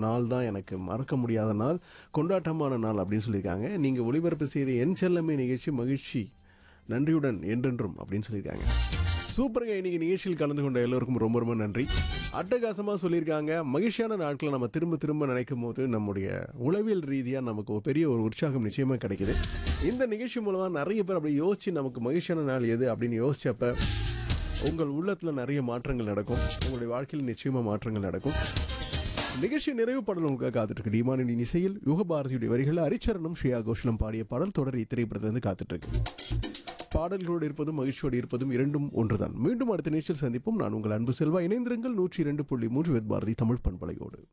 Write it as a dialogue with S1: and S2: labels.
S1: நாள் தான் எனக்கு மறக்க முடியாத நாள் கொண்டாட்டமான நாள் அப்படின்னு சொல்லியிருக்காங்க நீங்கள் ஒளிபரப்பு செய்த என் செல்லமே நிகழ்ச்சி மகிழ்ச்சி நன்றியுடன் என்றென்றும் அப்படின்னு சொல்லியிருக்காங்க சூப்பருங்க இன்னைக்கு நிகழ்ச்சியில் கலந்து கொண்ட எல்லோருக்கும் ரொம்ப ரொம்ப நன்றி அட்டகாசமாக சொல்லியிருக்காங்க மகிழ்ச்சியான நாட்களை நம்ம திரும்ப திரும்ப நினைக்கும் போது நம்முடைய உளவியல் ரீதியாக நமக்கு ஒரு பெரிய ஒரு உற்சாகம் நிச்சயமாக கிடைக்குது இந்த நிகழ்ச்சி மூலமாக நிறைய பேர் அப்படி யோசிச்சு நமக்கு மகிழ்ச்சியான நாள் எது அப்படின்னு யோசிச்சப்ப உங்கள் உள்ளத்தில் நிறைய மாற்றங்கள் நடக்கும் உங்களுடைய வாழ்க்கையில் நிச்சயமாக மாற்றங்கள் நடக்கும் நிகழ்ச்சி நிறைவு பாடல் உங்களுக்காக காத்துட்டு இருக்கு டிமானின் இசையில் யுகபாரதியுடைய வரிகள் அரிச்சரணம் ஸ்ரேயா கோஷலம் பாடிய பாடல் தொடர் இத்திரைப்படத்திலிருந்து காத்துட்டு இருக்கு பாடல்களோடு இருப்பதும் மகிழ்ச்சியோடு இருப்பதும் இரண்டும் ஒன்றுதான் மீண்டும் அடுத்த நிகழ்ச்சியில் சந்திப்போம் நான் உங்கள் அன்பு செல்வா இணைந்திருங்கள் நூற்றி இரண்டு புள்ளி மூன்று வெத் பாரதி தமிழ் பண்பலையோடு